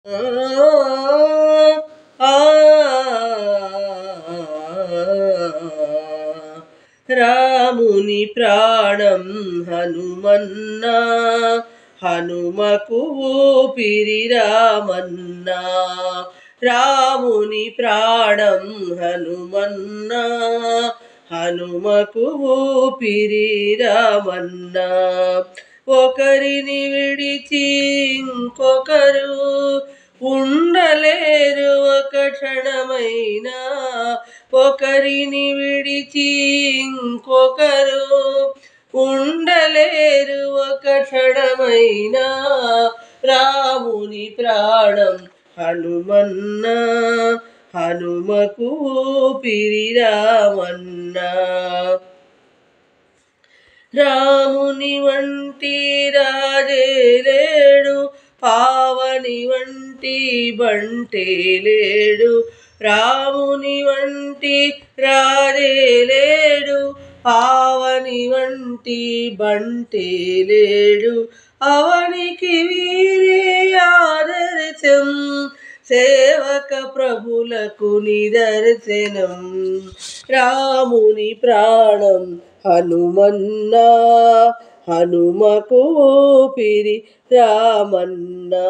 రాముని ప్రాణం హనుమన్నా హనుమకు ఊపిరి రామన్నా రాముని ప్రాణం హనుమన్నా హనుమకు ఊపిరి రామన్నా ఒకరిని విడిచి ఇంకొకరు ఉండలేరు ఒక క్షణమైనా ఒకరిని విడిచి ఇంకొకరు ఉండలేరు ఒక క్షణమైనా రాముని ప్రాణం హనుమన్నా హనుమకు ఊపిరి రామన్నా రాముని వంటి రాజే లేడు పావని వంటి బంటే లేడు రాముని వంటి రాజే లేడు పావని వంటి బంటే లేడు అవనికి వీరే ఆదర్శం సేవక ప్రభులకు నిదర్శనం రాముని ప్రాణం హనుమన్నా హనుమకు ఊపిరి రామన్నా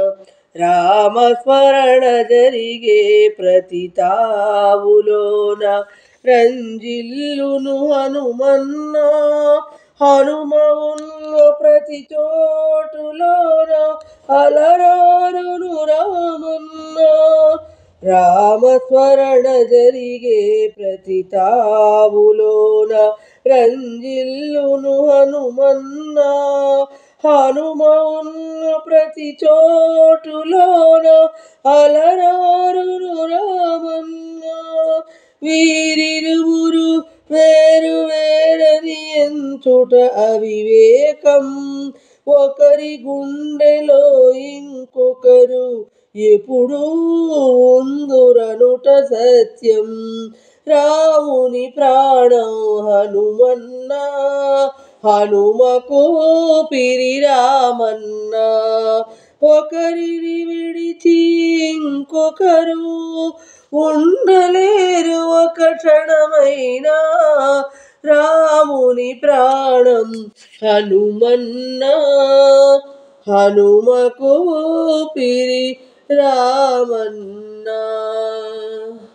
రామస్మరణ జరిగే ప్రతి తావులోన రంజిల్లును హనుమన్నా హనుమ ఉన్న ప్రతి చోటులోన అలరారును రామన్నా రామస్మరణ జరిగే ప్రతి తావులోన రంజిల్లును హనుమన్నా హనుమ ఉన్న ప్రతి చోటులోన అలరారును రామన్నా వీరిరువురు వేరు వేరని ఎంచుట అవివేకం ఒకరి గుండెలో ఇంకొకరు ఎప్పుడూ ఉందురనుట సత్యం రాముని ప్రాణం హనుమన్నా హనుమకు పిరి రామన్నా ఒకరిని విడిచి ఇంకొకరు ఉండలేరు ఒక క్షణమైనా రాముని ప్రాణం హనుమన్నా హనుమకు పిరి రామన్నా